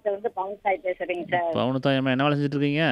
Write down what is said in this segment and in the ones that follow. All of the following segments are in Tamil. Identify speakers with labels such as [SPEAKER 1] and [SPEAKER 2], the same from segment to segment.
[SPEAKER 1] மாவட்டத்துல இருந்து பவுன்சாய் பேசுறேங்க சார்
[SPEAKER 2] பவுனத்தாயம்மா என்ன வேலை செஞ்சுட்டு இருக்கீங்க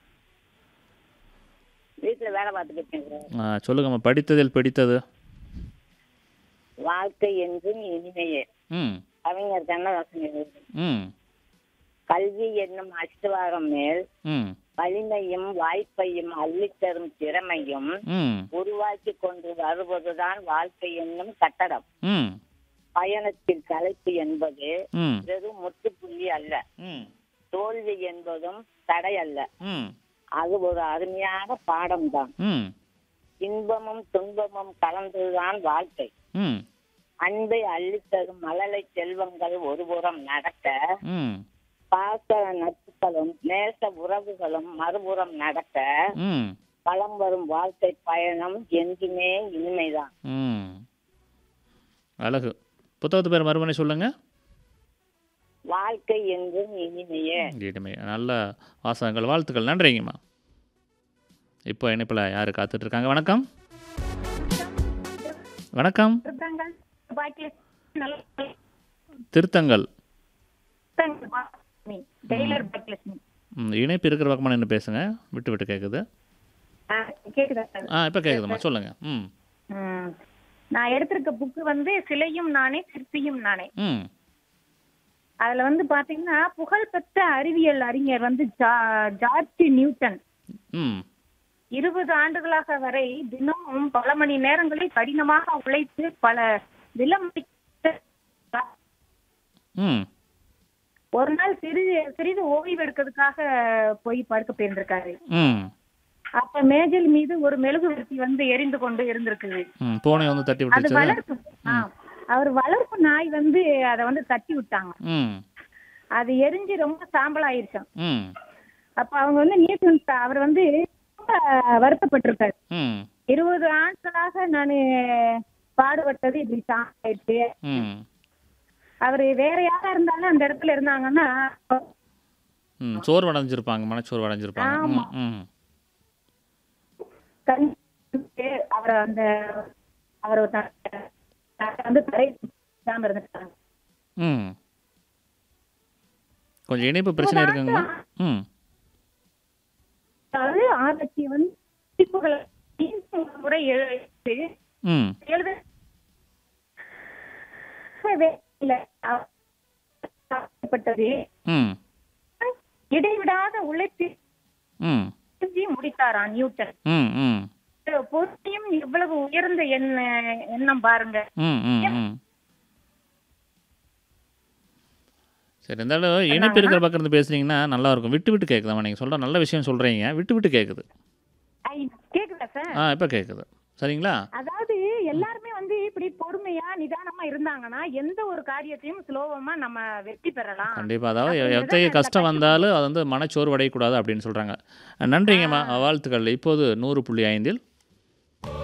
[SPEAKER 1] வீட்டுல வேலை பார்த்துக்கிட்டு இருக்கேன் சார்
[SPEAKER 2] ஆ சொல்லுங்கம்மா படித்ததில் பிடித்தது
[SPEAKER 1] வாழ்க்கை என்றும் இனிமையே
[SPEAKER 2] ம்
[SPEAKER 1] கவிஞர் கண்ணதாசன் எழுதி
[SPEAKER 2] ம்
[SPEAKER 1] கல்வி என்னும் அஷ்டவாரம் மேல்
[SPEAKER 2] ம்
[SPEAKER 1] வலிமையும் வாய்ப்பையும் அள்ளித்தரும் திறமையும்
[SPEAKER 2] ம்
[SPEAKER 1] உருவாக்கி கொண்டு வருவதுதான் வாழ்க்கை என்னும் கட்டடம்
[SPEAKER 2] ம்
[SPEAKER 1] பயணத்தில் கலைப்பு என்பது
[SPEAKER 2] ம்
[SPEAKER 1] வெறும் முற்றுப்புள்ளி அல்ல
[SPEAKER 2] ம்
[SPEAKER 1] தோல்வி என்பதும் தடை அல்ல
[SPEAKER 2] ம்
[SPEAKER 1] அது ஒரு அருமையான பாடம்தான்
[SPEAKER 2] ம்
[SPEAKER 1] இன்பமும் துன்பமும் கலந்ததுதான் வாழ்க்கை
[SPEAKER 2] ம்
[SPEAKER 1] அன்பை அள்ளித்தரும் மழலை செல்வங்கள் ஒருபுறம் நடக்க
[SPEAKER 2] ம்
[SPEAKER 1] பாச நட்புகளும் நேச உறவுகளும் மறுபுறம் நடக்க
[SPEAKER 2] ம்
[SPEAKER 1] வளம் வரும் வாழ்க்கை பயணம் என்றுமே இனிமைதான்
[SPEAKER 2] ம் அழகு புத்தகத்து பேர் மறுமணி சொல்லுங்க
[SPEAKER 1] வாழ்க்கை என்றும் இனிமையே
[SPEAKER 2] இனிமை நல்ல வாசகங்கள் வாழ்த்துக்கள் நன்றிங்கம்மா இப்போ இணைப்பில் யார் காத்துட்டு இருக்காங்க வணக்கம் வணக்கம் திருத்தங்கள்
[SPEAKER 3] டெய்லர் பாக்கியலட்சுமி
[SPEAKER 2] ம், இணைப்பு இருக்கிற பக்கமாக நின்று பேசுங்க விட்டு விட்டு கேட்குது
[SPEAKER 3] ஆ, கேக்குதா சார்
[SPEAKER 2] ஆ இப்போ கேட்குதும்மா சொல்லுங்கள் ம்
[SPEAKER 3] ம். நான் எடுத்திருக்க புக்கு வந்து சிலையும் நானே சிற்பியும் நானே
[SPEAKER 2] ம்
[SPEAKER 3] அதுல வந்து பாத்தீங்கன்னா புகழ்பெற்ற அறிவியல் அறிஞர் வந்து ஜா- ஜார்ஜ் நியூட்டன்
[SPEAKER 2] ம்
[SPEAKER 3] இருபது ஆண்டுகளாக வரை தினமும் பல மணி நேரங்களில் கடினமாக உழைத்து பல விலமதிக்க
[SPEAKER 2] ம்
[SPEAKER 3] ஒரு நாள் சிறிது சிறிது ஓய்வு எடுக்கிறதுக்காக போய் படுக்க போயிருந்திருக்காரு
[SPEAKER 2] ம்
[SPEAKER 3] அப்ப மேஜல் மீது ஒரு மெழுகுவர்த்தி வந்து எரிந்து கொண்டு இருந்திருக்குது
[SPEAKER 2] ம் பூனை வந்து தட்டி
[SPEAKER 3] அது
[SPEAKER 2] விட்டுச்சு
[SPEAKER 3] வளர்ப்பு ஆ, அவர் வளர்ப்பு நாய் வந்து அதை வந்து தட்டி விட்டாங்க
[SPEAKER 2] ம்
[SPEAKER 3] அது எரிஞ்சு ரொம்ப சாம்பல் ஆயிருச்சாம்
[SPEAKER 2] ம்
[SPEAKER 3] அப்ப அவங்க வந்து நியூட்டன் சா- அவர் வந்து ரொம்ப வருத்தப்பட்டிருக்காரு
[SPEAKER 2] ம்
[SPEAKER 3] இருபது ஆண்டுகளாக நான் பாடுபட்டது இப்படி சாப்பிட்டு
[SPEAKER 2] ம்
[SPEAKER 3] அவர் வேற யாரா இருந்தாலும் அந்த இடத்துல இருந்தாங்கன்னா
[SPEAKER 2] ம் சோர்வு அடைஞ்சிருப்பாங்க மனச்சோர்வு அடைஞ்சிருப்பாங்க ம்
[SPEAKER 3] ஆமா.
[SPEAKER 2] ம்
[SPEAKER 3] கண் அவரை அந்த அவர் வந்து தரை இல்லாம இருந்துட்டாங்க
[SPEAKER 2] ம் கொஞ்சம் இணைப்பு பிரச்சனை இருக்குங்கம்மா ம்
[SPEAKER 3] அதாவது ஆராய்ச்சி வந்து குறிப்புகளை மீண்டும் ஒரு முறை எழுதி
[SPEAKER 2] ம்
[SPEAKER 3] எழுத வேலையில ஆக்கப்பட்டது
[SPEAKER 2] ம்
[SPEAKER 3] இடைவிடாத உழைப்பு
[SPEAKER 2] ம்
[SPEAKER 3] செஞ்சு முடித்தாராம் நியூட்டன்
[SPEAKER 2] ம் ம்
[SPEAKER 3] பொருளையும் இவ்வளவு உயர்ந்த எண்ண எண்ணம் பாருங்க
[SPEAKER 2] ம் ம் ம் சரி இருந்தாலும் இணைப்பு இருக்கிற பக்கம் இருந்து பேசுனீங்கன்னா நல்லா இருக்கும் விட்டு விட்டு கேட்குதாம்மா நீங்கள் சொல்கிற நல்ல விஷயம் சொல்கிறீங்க விட்டு விட்டு கேட்குது
[SPEAKER 3] ஐ, கேக்குதா சார்
[SPEAKER 2] ஆ இப்போ கேட்குது சரிங்களா
[SPEAKER 3] அதாவது எல்லாருமே வந்து இப்படி பொறுமையா நிதானமா இருந்தாங்கன்னா எந்த ஒரு காரியத்தையும் சுலோகமா நம்ம வெற்றி பெறலாம்
[SPEAKER 2] கண்டிப்பாக அதாவது
[SPEAKER 3] அப்படின்றத
[SPEAKER 2] எத்தகைய
[SPEAKER 3] நான்
[SPEAKER 2] கஷ்டம்
[SPEAKER 3] கட்டாயம்
[SPEAKER 2] வந்தாலும் அது வந்து மனச்சோர்வு அடையக்கூடாது அப்படின்னு சொல்கிறாங்க நன்றிங்கம்மா வாழ்த்துக்கள் இப்போது நூறு புள்ளி ஐந்தில்